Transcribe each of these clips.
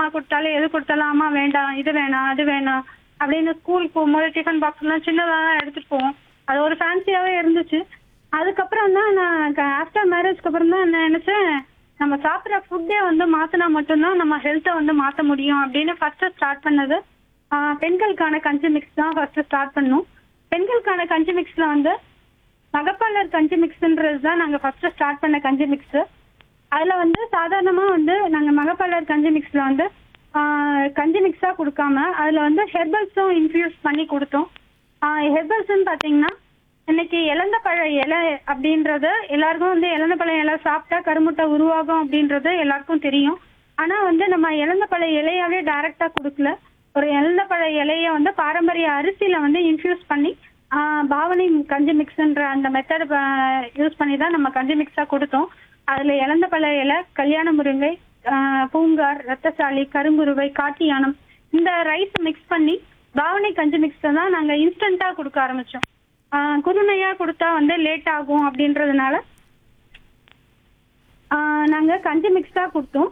அம்மா கொடுத்தாலும் எது கொடுத்தாலும் அம்மா வேண்டாம் இது வேணாம் அது வேணாம் அப்படின்னு ஸ்கூல் போகும்போது டிஃபன் பாக்ஸ் எல்லாம் சின்னதா தான் எடுத்துட்டு போவோம் அது ஒரு ஃபேன்சியாவே இருந்துச்சு அதுக்கப்புறம் தான் நான் ஆஃப்டர் மேரேஜ்க்கு அப்புறம் தான் நான் நினைச்சேன் நம்ம சாப்பிட்ற ஃபுட்டே வந்து மாத்தினா மட்டும்தான் நம்ம ஹெல்த்தை வந்து மாத்த முடியும் அப்படின்னு ஃபர்ஸ்ட் ஸ்டார்ட் பண்ணது ஆஹ் பெண்களுக்கான கஞ்சி மிக்ஸ் தான் ஃபர்ஸ்ட் ஸ்டார்ட் பண்ணோம் பெண்களுக்கான கஞ்சி மிக்ஸ்ல வந்து மகப்பாளர் கஞ்சி மிக்ஸ்ன்றது தான் நாங்க ஃபர்ஸ்ட் ஸ்டார்ட் பண்ண கஞ்சி மிக்ஸ் அதுல வந்து சாதாரணமா வந்து நாங்க மகப்பாளர் கஞ்சி மிக்ஸ்ல வந்து ஆஹ் கஞ்சி மிக்ஸா கொடுக்காம அதுல வந்து ஹெர்பல்ஸும் இன்ஃபியூஸ் பண்ணி கொடுத்தோம் ஹெர்பல்ஸ்ன்னு பாத்தீங்கன்னா இன்னைக்கு இழந்த பழ இலை அப்படின்றது எல்லாருக்கும் வந்து இழந்த பழ இலை சாப்பிட்டா கருமுட்டை உருவாகும் அப்படின்றது எல்லாருக்கும் தெரியும் ஆனா வந்து நம்ம இழந்த பழ இலையாவே டைரக்டா கொடுக்கல ஒரு இழந்த பழ இலைய வந்து பாரம்பரிய அரிசியில வந்து இன்ஃபியூஸ் பண்ணி ஆஹ் பாவனி கஞ்சி மிக்ஸ்ன்ற அந்த மெத்தட் யூஸ் பண்ணி தான் நம்ம கஞ்சி மிக்ஸா கொடுத்தோம் அதுல இழந்த பழ இலை கல்யாண முருங்கை ஆஹ் பூங்கார் ரத்தசாலி கருங்குருவை காட்டு யானம் இந்த ரைஸ் மிக்ஸ் பண்ணி பாவனை கஞ்சி மிக்ஸ் தான் நாங்க இன்ஸ்டன்டா கொடுக்க ஆரம்பிச்சோம் ஆஹ் குருணையா கொடுத்தா வந்து லேட் ஆகும் அப்படின்றதுனால ஆஹ் நாங்க கஞ்சி மிக்ஸ் தான் கொடுத்தோம்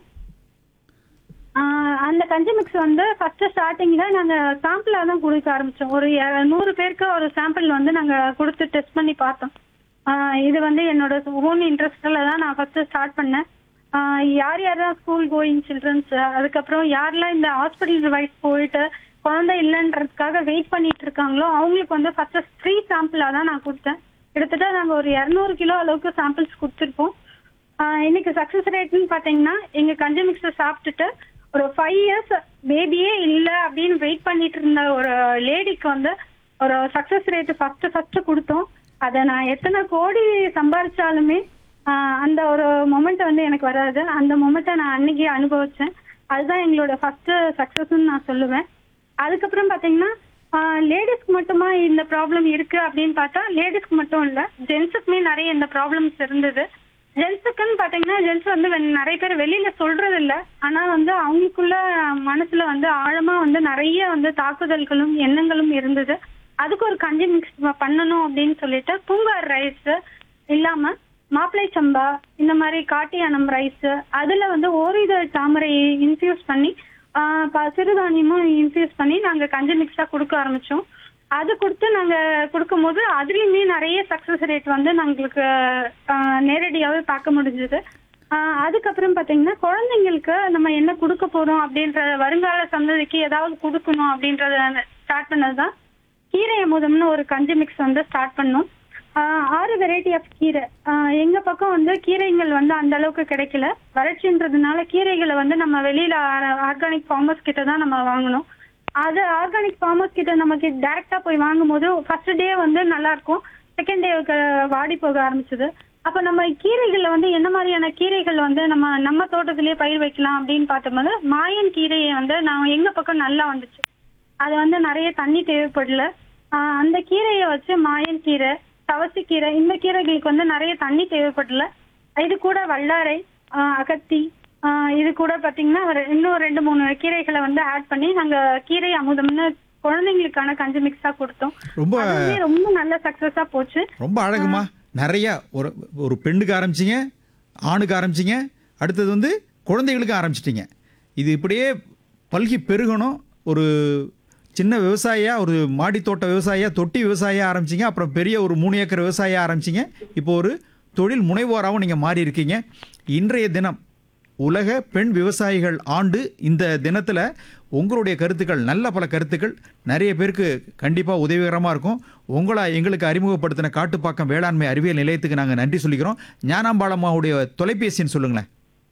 ஆஹ் அந்த கஞ்சி மிக்ஸ் வந்து ஃபர்ஸ்ட் ஸ்டார்டிங்ல நாங்க சாம்பிளா தான் கொடுக்க ஆரம்பிச்சோம் ஒரு இர- நூறு பேருக்கு ஒரு சாம்பிள் வந்து நாங்க கொடுத்து டெஸ்ட் பண்ணி பார்த்தோம் ஆஹ் இது வந்து என்னோட ஓன் இன்ட்ரெஸ்ட்ல தான் நான் ஃபர்ஸ்ட் ஸ்டார்ட் பண்ணேன் ஆஹ் யார் யாரெல்லாம் ஸ்கூல் கோயிங் சில்ட்ரன்ஸ் அதுக்கப்புறம் யாரெல்லாம் இந்த ஹாஸ்பிட்டல் வைஸ் போயிட்டு குழந்தை இல்லைன்றதுக்காக வெயிட் பண்ணிட்டு இருக்காங்களோ அவங்களுக்கு வந்து ஃபர்ஸ்ட் ஃப்ரீ சாம்பிளா தான் நான் கொடுத்தேன் கிட்டத்தட்ட நாங்க ஒரு இரநூறு கிலோ அளவுக்கு சாம்பிள்ஸ் கொடுத்துருப்போம் ஆஹ் இன்னைக்கு சக்சஸ் ரேட்னு பாத்தீங்கன்னா எங்க கஞ்சி மிக்ஸை சாப்பிட்டுட்டு ஒரு ஃபைவ் இயர்ஸ் பேபியே இல்லை அப்படின்னு வெயிட் பண்ணிட்டு இருந்த ஒரு லேடிக்கு வந்து ஒரு சக்சஸ் ரேட் ஃபர்ஸ்ட் ஃபர்ஸ்ட் கொடுத்தோம் அதை நான் எத்தனை கோடி சம்பாரிச்சாலுமே ஆஹ் அந்த ஒரு மொமெண்ட் வந்து எனக்கு வராது அந்த மொமெண்ட்டை நான் அன்னைக்கு அனுபவிச்சேன் அதுதான் எங்களோட ஃபர்ஸ்ட் சக்சஸ்ன்னு நான் சொல்லுவேன் அதுக்கப்புறம் பாத்தீங்கன்னா லேடிஸ்க்கு மட்டுமா இந்த ப்ராப்ளம் இருக்கு அப்படின்னு பார்த்தா லேடிஸ்க்கு மட்டும் இல்ல ஜென்ஸுக்குமே நிறைய இந்த ப்ராப்ளம்ஸ் இருந்தது ஜென்ஸுக்குன்னு பாத்தீங்கன்னா ஜென்ஸ் வந்து வெ- நிறைய பேர் வெளியில சொல்றது இல்ல ஆனா வந்து அவங்களுக்குள்ள மனசுல வந்து ஆழமா வந்து நிறைய வந்து தாக்குதல்களும் எண்ணங்களும் இருந்தது அதுக்கு ஒரு கஞ்சி மிக்ஸ் பண்ணணும் அப்படின்னு சொல்லிட்டு பூங்கார் ரைஸ் இல்லாம மாப்பிளை சம்பா இந்த மாதிரி காட்டியானம் ரைஸ் அதுல வந்து ஓரிதழ் தாமரையை இன்ஃபியூஸ் பண்ணி ஆஹ் ப- சிறுதானியமும் இன்ஃபியூஸ் பண்ணி நாங்க கஞ்சி மிக்ஸா கொடுக்க ஆரம்பிச்சோம் அது கொடுத்து நாங்க கொடுக்கும்போது அதுலயுமே நிறைய சக்சஸ் ரேட் வந்து நாங்களுக்கு ஆஹ் நேரடியாவே பார்க்க முடிஞ்சது அதுக்கப்புறம் பாத்தீங்கன்னா குழந்தைங்களுக்கு நம்ம என்ன கொடுக்க போறோம் அப்படின்ற வருங்கால சந்ததிக்கு ஏதாவது கொடுக்கணும் அப்படின்றத ஸ்டார்ட் பண்ணதுதான் கீரை அமுதம்னு ஒரு கஞ்சி மிக்ஸ் வந்து ஸ்டார்ட் பண்ணோம் ஆஹ் ஆறு வெரைட்டி ஆஃப் கீரை ஆஹ் எங்க பக்கம் வந்து கீரைகள் வந்து அந்த அளவுக்கு கிடைக்கல வறட்சின்றதுனால கீரைகளை வந்து நம்ம வெளியில ஆர்கானிக் ஃபார்மர்ஸ் கிட்ட தான் நம்ம வாங்கணும் அது ஆர்கானிக் ஃபார்மர்ஸ் கிட்ட நமக்கு டைரக்டா போய் வாங்கும்போது ஃபர்ஸ்ட் டே வந்து நல்லா இருக்கும் செகண்ட் டேவுக்கு வாடி போக ஆரம்பிச்சது அப்ப நம்ம கீரைகள்ல வந்து என்ன மாதிரியான கீரைகள் வந்து நம்ம நம்ம தோட்டத்திலேயே பயிர் வைக்கலாம் அப்படின்னு பார்த்தோம்போது மாயன் கீரையை வந்து நான் எங்க பக்கம் நல்லா வந்துச்சு அது வந்து நிறைய தண்ணி தேவைப்படல ஆஹ் அந்த கீரையை வச்சு மாயன் கீரை தவசிக்கீரை இந்த கீரைகளுக்கு வந்து நிறைய தண்ணி தேவைப்படல இது கூட வல்லாரை ஆஹ் அகத்தி ஆஹ் இது கூட பாத்தீங்கன்னா ஒரு இன்னும் ரெண்டு மூணு கீரைகளை வந்து ஆட் பண்ணி நாங்க கீரை அமுதம்னு குழந்தைங்களுக்கான கஞ்சி மிக்ஸா கொடுத்தோம் ரொம்ப அதுவுமே ரொம்ப நல்ல சக்சஸா போச்சு ரொம்ப அழகுமா நிறைய ஒரு ஒரு பெண்ணுக்கு ஆரம்பிச்சிங்க ஆணுக்கு ஆரம்பிச்சிங்க அடுத்தது வந்து குழந்தைகளுக்கு ஆரம்பிச்சிட்டிங்க இது இப்படியே பல்கி பெருகணும் ஒரு சின்ன விவசாயியா ஒரு மாடித்தோட்ட விவசாயியா தொட்டி விவசாயியா ஆரம்பிச்சிங்க அப்புறம் பெரிய ஒரு மூணு ஏக்கர் விவசாயியா ஆரம்பிச்சிங்க இப்போ ஒரு தொழில் முனைவோராகவும் நீங்கள் மாறி இருக்கீங்க இன்றைய தினம் உலக பெண் விவசாயிகள் ஆண்டு இந்த தினத்தில் உங்களுடைய கருத்துக்கள் நல்ல பல கருத்துக்கள் நிறைய பேருக்கு கண்டிப்பாக உதவிகரமாக இருக்கும் உங்களை எங்களுக்கு அறிமுகப்படுத்தின காட்டுப்பாக்கம் வேளாண்மை அறிவியல் நிலையத்துக்கு நாங்கள் நன்றி சொல்லிக்கிறோம் ஞானாம்பாளம்மாவுடைய தொலைபேசின்னு சொல்லுங்களேன்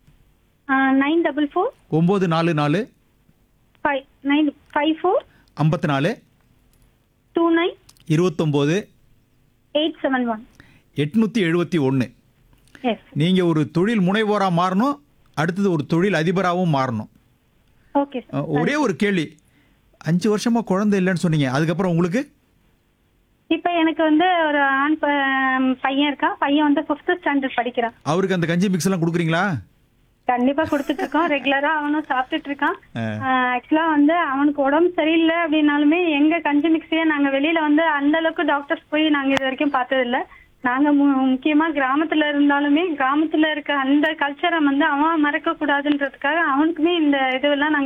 நைன் டபுள் ஃபோர் ஒம்பது நாலு நாலு ஃபைவ் நைன் ஃபைவ் ஃபோர் ஐம்பத்தி நாலு டூ நைன் இருபத்தொம்போது எயிட் செவன் ஒன் எட்நூற்றி எழுபத்தி ஒன்று எஸ் நீங்கள் ஒரு தொழில் முனைவோராக மாறணும் அடுத்தது ஒரு தொழில் அதிபராகவும் மாறணும் ஓகே சார் அஹ், ஒரே ஒரு கேள்வி அஞ்சு வருஷமா குழந்தை இல்லைன்னு சொன்னீங்க அதுக்கப்புறம் உங்களுக்கு இப்ப எனக்கு வந்து ஒரு ஆண் ப- பையன் இருக்கான் பையன் வந்து ஃபிஃப்த் ஸ்டாண்டர்ட் படிக்கிறான் அவருக்கு அந்த கஞ்சி மிக்ஸ் எல்லாம் கொடுக்குறீங்களா கண்டிப்பா கொடுத்துட்டு இருக்கோம் ரெகுலரா அவனும் சாப்பிட்டுட்டு இருக்கான் ஆக்சுவலா வந்து அவனுக்கு உடம்பு சரியில்லை அப்படின்னாலுமே எங்க கஞ்சி மிக்ஸியே நாங்க வெளியில வந்து அந்த அளவுக்கு டாக்டர்ஸ் போய் நாங்க இது வரைக்கும் பார்த்தது இல்ல நாங்க மு- முக்கியமா கிராமத்துல இருந்தாலுமே கிராமத்துல இருக்க அந்த கல்ச்சரை வந்து அவன் மறக்க கூடாதுன்றதுக்காக அவனுக்குமே இந்த இதுவெல்லாம் நாங்க